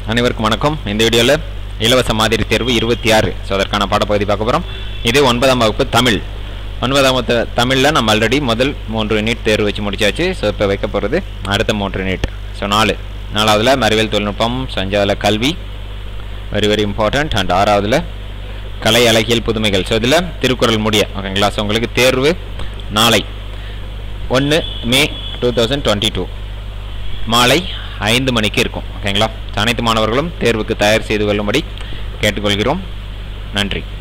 அனைவருக்கும் வணக்கம் இந்த வீடியோவில் இலவச மாதிரி தேர்வு இருபத்தி ஆறு ஸோ அதற்கான பாடப்பகுதி பார்க்க போகிறோம் இது ஒன்பதாம் வகுப்பு தமிழ் ஒன்பதாம் வகுப்பு தமிழில் நம்ம ஆல்ரெடி முதல் மூன்று நீட் தேர்வு வச்சு முடிச்சாச்சு ஸோ இப்போ வைக்க போகிறது அடுத்த மூன்று நீட் ஸோ நாலு நாலாவதுல அறிவியல் தொழில்நுட்பம் ஸோ அஞ்சாவதுல கல்வி வெரி வெரி இம்பார்ட்டண்ட் அண்ட் ஆறாவதுல கலை அழகியல் புதுமைகள் ஸோ இதில் திருக்குறள் முடிய ஓகேங்களா ஸோ உங்களுக்கு தேர்வு நாளை ஒன்று May two thousand twenty two மாலை ஐந்து மணிக்கு இருக்கும் ஓகேங்களா அனைத்து மாணவர்களும் தேர்வுக்கு தயார் செய்து கொள்ளும்படி கேட்டுக்கொள்கிறோம் நன்றி